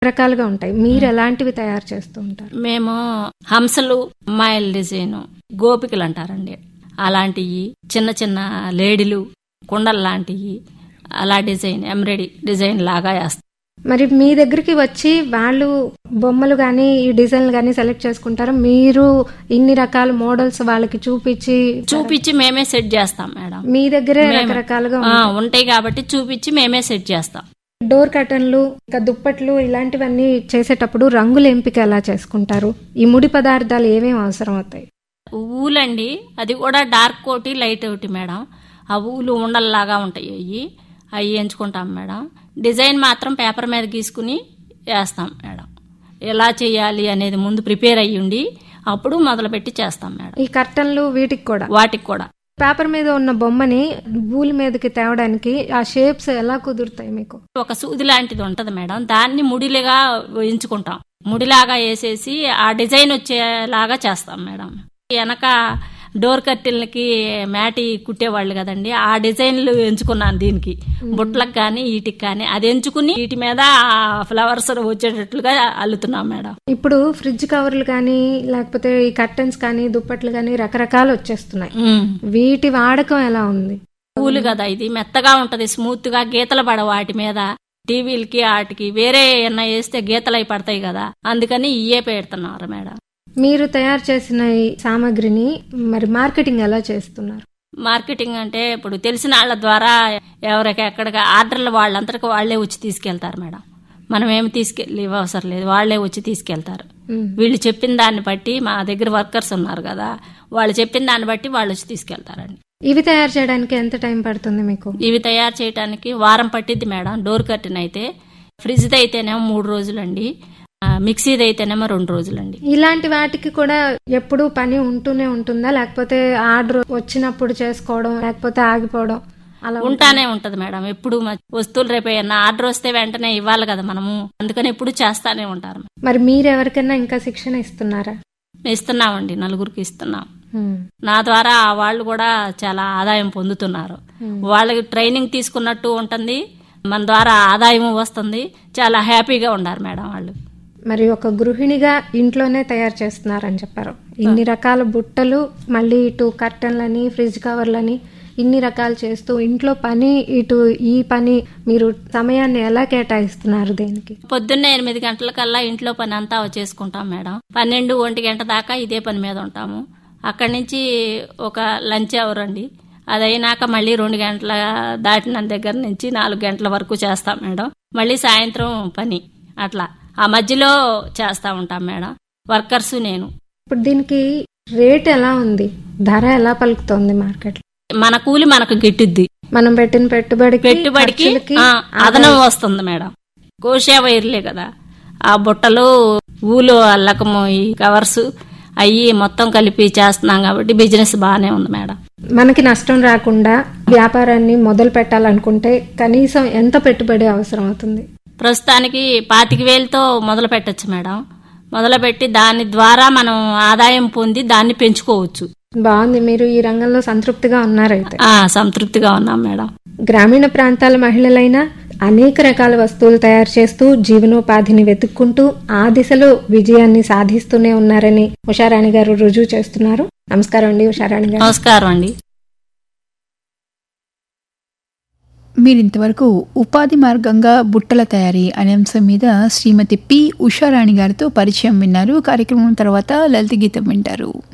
రకాలుగా ఉంటాయి మీరు ఎలాంటివి తయారు చేస్తూ ఉంటారు మేము హంసలు అమ్మాయిల డిజైన్ గోపికలు అంటారండి అలాంటివి చిన్న చిన్న లేడీలు కుండలు లాంటివి అలా డిజైన్ ఎంబ్రాయిడరీ డిజైన్ లాగా వేస్తాం మరి మీ దగ్గరికి వచ్చి వాళ్ళు బొమ్మలు కానీ ఈ డిజైన్లు కానీ సెలెక్ట్ చేసుకుంటారు మీరు ఇన్ని రకాల మోడల్స్ వాళ్ళకి చూపించి చూపించి మేమే సెట్ చేస్తాం మేడం మీ దగ్గరే మేమే. రకరకాలుగా ఆ, ఉంటాయి కాబట్టి చూపించి మేమే సెట్ చేస్తాం డోర్ కర్టన్లు ఇంకా దుప్పట్లు ఇలాంటివన్నీ చేసేటప్పుడు రంగుల ఎంపిక ఎలా చేసుకుంటారు ఈ ముడి పదార్థాలు ఏమేమి అవసరం అవుతాయి ఊలండి అది కూడా డార్క్ కోటి లైట్ ఒకటి మేడం ఆ ఊలు ఉండల్లాగా ఉంటాయి అవి అవి ఎంచుకుంటాం మేడం డిజైన్ మాత్రం పేపర్ మీద గీసుకుని వేస్తాం మేడం ఎలా చేయాలి అనేది ముందు ప్రిపేర్ అయ్యి ఉండి అప్పుడు మొదలుపెట్టి చేస్తాం మేడం ఈ కర్టన్లు వీటికి కూడా వాటికి కూడా పేపర్ మీద ఉన్న బొమ్మని భూమి మీదకి తేవడానికి ఆ షేప్స్ ఎలా కుదురుతాయి మీకు ఒక సూది లాంటిది ఉంటది మేడం దాన్ని ముడిలుగా ఎంచుకుంటాం ముడిలాగా వేసేసి ఆ డిజైన్ వచ్చేలాగా చేస్తాం మేడం వెనక డోర్ కర్టిన్లకి మ్యాటి కుట్టేవాళ్ళు కదండి ఆ డిజైన్లు ఎంచుకున్నాను దీనికి బుట్లకు కానీ వీటికి కానీ అది ఎంచుకుని వీటి మీద ఆ ఫ్లవర్స్ వచ్చేటట్లుగా అల్లుతున్నాం మేడం ఇప్పుడు ఫ్రిడ్జ్ కవర్లు కానీ లేకపోతే ఈ కర్టన్స్ కానీ దుప్పట్లు కానీ రకరకాలు వచ్చేస్తున్నాయి ఉమ్. వీటి వాడకం ఎలా ఉంది పూలు కదా ఇది మెత్తగా ఉంటది స్మూత్ గా గీతలు పడ వాటి మీద టీవీలకి వాటికి వేరే ఏమన్నా వేస్తే గీతలు అయి పడతాయి కదా అందుకని ఇయే పెడుతున్నారు మేడం మీరు తయారు చేసిన ఈ సామాగ్రిని మరి మార్కెటింగ్ ఎలా చేస్తున్నారు మార్కెటింగ్ అంటే ఇప్పుడు తెలిసిన వాళ్ళ ద్వారా ఎవరికి ఎక్కడికి ఆర్డర్లు వాళ్ళంతటికి వాళ్ళే వచ్చి తీసుకెళ్తారు మేడం మనం ఏమి తీసుకెళ్ళి అవసరం లేదు వాళ్ళే వచ్చి తీసుకెళ్తారు ఉమ్. వీళ్ళు చెప్పిన దాన్ని బట్టి మా దగ్గర వర్కర్స్ ఉన్నారు కదా వాళ్ళు చెప్పిన దాన్ని బట్టి వాళ్ళు వచ్చి తీసుకెళ్తారండి ఇవి తయారు చేయడానికి ఎంత టైం పడుతుంది మీకు ఇవి తయారు చేయడానికి వారం పట్టిద్ది మేడం డోర్ కర్టెన్ అయితే ఫ్రిడ్జ్ది అయితేనేమో మూడు రోజులండి ఆ, మిక్సీది అయితేనేమో రెండు రోజులండి ఇలాంటి వాటికి కూడా ఎప్పుడు పని ఉంటూనే ఉంటుందా లేకపోతే ఆర్డర్ వచ్చినప్పుడు చేసుకోవడం లేకపోతే ఆగిపోవడం అలా ఉంటుందా? ఉంటానే ఉంటది మేడం ఎప్పుడు మ- వస్తువులు రేపు ఏమన్నా ఆర్డర్ వస్తే వెంటనే ఇవ్వాలి కదా మనము అందుకని ఎప్పుడు చేస్తానే ఉంటారు మరి మీరు ఎవరికైనా ఇంకా శిక్షణ ఇస్తున్నారా ఇస్తున్నామండి నలుగురికి ఇస్తున్నాం ఉమ్. నా ద్వారా వాళ్ళు కూడా చాలా ఆదాయం పొందుతున్నారు వాళ్ళకి ట్రైనింగ్ తీసుకున్నట్టు ఉంటుంది మన ద్వారా ఆదాయం వస్తుంది చాలా హ్యాపీగా ఉన్నారు మేడం వాళ్ళు మరి ఒక గృహిణిగా ఇంట్లోనే తయారు చేస్తున్నారని చెప్పారు ఇన్ని రకాల బుట్టలు మళ్ళీ ఇటు కర్టన్లని ఫ్రిడ్జ్ కవర్లని ఇన్ని రకాలు చేస్తూ ఇంట్లో పని ఇటు ఈ పని మీరు సమయాన్ని ఎలా కేటాయిస్తున్నారు దేనికి పొద్దున్నే ఎనిమిది గంటలకల్లా ఇంట్లో పని అంతా చేసుకుంటాం మేడం పన్నెండు ఒంటి గంట దాకా ఇదే పని మీద ఉంటాము అక్కడి నుంచి ఒక లంచ్ అవర్ అండి అది అయినాక మళ్ళీ రెండు గంటల దాటిన దగ్గర నుంచి నాలుగు గంటల వరకు చేస్తాం మేడం మళ్ళీ సాయంత్రం పని అట్లా ఆ మధ్యలో చేస్తా ఉంటాం మేడం వర్కర్స్ నేను ఇప్పుడు దీనికి రేట్ ఎలా ఉంది ధర ఎలా పలుకుతోంది మార్కెట్ మన కూలి మనకు గిట్టుద్ది మనం పెట్టిన పెట్టుబడికి పెట్టుబడికి ఖర్చులకి ఆ, అదనం వస్తుంది మేడం కోసే వైర్లే కదా ఆ బుట్టలు ఊలు అల్లకము ఈ కవర్స్ అయ్యి మొత్తం కలిపి చేస్తున్నాం కాబట్టి బిజినెస్ బాగానే ఉంది మేడం మనకి నష్టం రాకుండా వ్యాపారాన్ని మొదలు పెట్టాలనుకుంటే కనీసం ఎంత పెట్టుబడి అవసరం అవుతుంది ప్రస్తుతానికి పాతిక వేలతో మొదలు పెట్టచ్చు మేడం మొదలుపెట్టి దాని ద్వారా మనం ఆదాయం పొంది దాన్ని పెంచుకోవచ్చు బాగుంది మీరు ఈ రంగంలో సంతృప్తిగా ఉన్నారైతే ఆ సంతృప్తిగా ఉన్నాం మేడం గ్రామీణ ప్రాంతాల మహిళలైనా అనేక రకాల వస్తువులు తయారు చేస్తూ జీవనోపాధిని వెతుక్కుంటూ ఆ దిశలో విజయాన్ని సాధిస్తూనే ఉన్నారని ఉషారాణి గారు రుజువు చేస్తున్నారు నమస్కారం అండి ఉషారాణి గారు నమస్కారం అండి మీరింతవరకు ఉపాధి మార్గంగా బుట్టల తయారీ అనే అంశం మీద శ్రీమతి పి ఉషారాణి గారితో పరిచయం విన్నారు కార్యక్రమం తర్వాత లలిత గీతం వింటారు